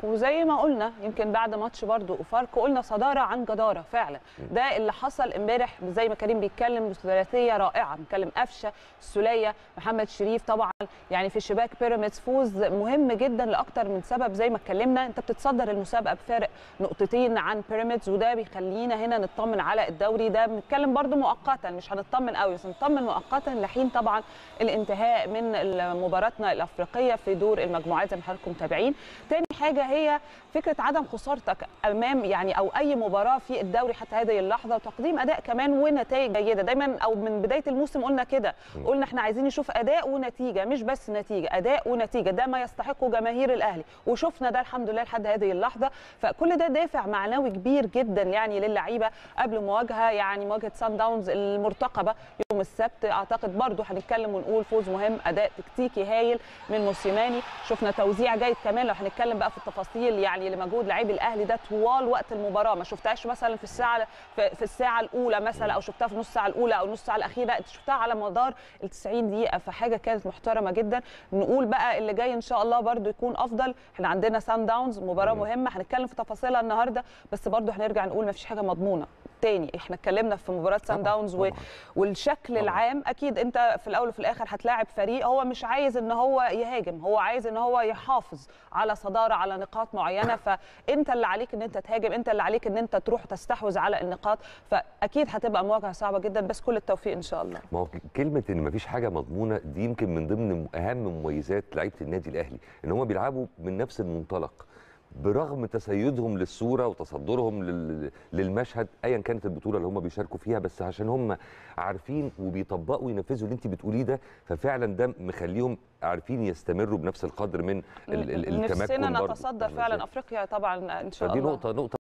وزي ما قلنا يمكن بعد ماتش برضو وفاركو قلنا صداره عن جداره فعلا ده اللي حصل امبارح زي ما كريم بيتكلم ثلاثيه رائعه بنتكلم قفشه السوليه محمد شريف طبعا يعني في شباك بيراميدز فوز مهم جدا لاكتر من سبب زي ما اتكلمنا انت بتتصدر المسابقه بفارق نقطتين عن بيراميدز وده بيخلينا هنا نطمن على الدوري ده بنتكلم برضو مؤقتا مش هنطمن قوي بس نطمن مؤقتا لحين طبعا الانتهاء من مباراتنا الافريقيه في دور المجموعات زي ما حضراتكم متابعين تاني حاجه هي فكره عدم خسارتك امام يعني او اي مباراه في الدوري حتى هذه اللحظه وتقديم اداء كمان ونتائج جيده دايما او من بدايه الموسم قلنا كده قلنا احنا عايزين نشوف اداء ونتيجه مش بس نتيجه اداء ونتيجه ده ما يستحقه جماهير الاهلي وشفنا ده الحمد لله لحد هذه اللحظه فكل ده دافع معنوي كبير جدا يعني للعيبه قبل مواجهه يعني مواجهه سان داونز المرتقبه يوم السبت اعتقد برضو هنتكلم ونقول فوز مهم اداء تكتيكي هايل من موسيماني شفنا توزيع جيد كمان لو هنتكلم بقى في التفاصيل يعني لمجهود لاعبي الاهلي ده طوال وقت المباراه ما شفتهاش مثلا في الساعه في الساعه الاولى مثلا او شفتها في نص الساعه الاولى او نص الساعه الاخيره انت شفتها على مدار ال 90 دقيقه فحاجه كانت محترمه جدا نقول بقى اللي جاي ان شاء الله برضو يكون افضل احنا عندنا سان داونز مباراه مهمه هنتكلم في تفاصيلها النهارده بس برضو هنرجع نقول ما فيش حاجه مضمونه تاني احنا اتكلمنا في مباراه سان داونز و... والشكل طبعا. العام اكيد انت في الاول وفي الاخر هتلاعب فريق هو مش عايز ان هو يهاجم هو عايز ان هو يحافظ على صداره على نقاط معينه فانت اللي عليك ان انت تهاجم انت اللي عليك ان انت تروح تستحوذ على النقاط فاكيد هتبقى مواجهه صعبه جدا بس كل التوفيق ان شاء الله ما هو كلمه ان مفيش حاجه مضمونه دي يمكن من ضمن اهم مميزات لعيبه النادي الاهلي ان هم بيلعبوا من نفس المنطلق برغم تسيدهم للصوره وتصدرهم للمشهد ايا كانت البطوله اللي هم بيشاركوا فيها بس عشان هم عارفين وبيطبقوا وينفذوا اللي انت بتقوليه ده ففعلا ده مخليهم عارفين يستمروا بنفس القدر من التمكن نفسنا نتصدر فعلا افريقيا طبعا ان شاء فدي الله نقطه نقطه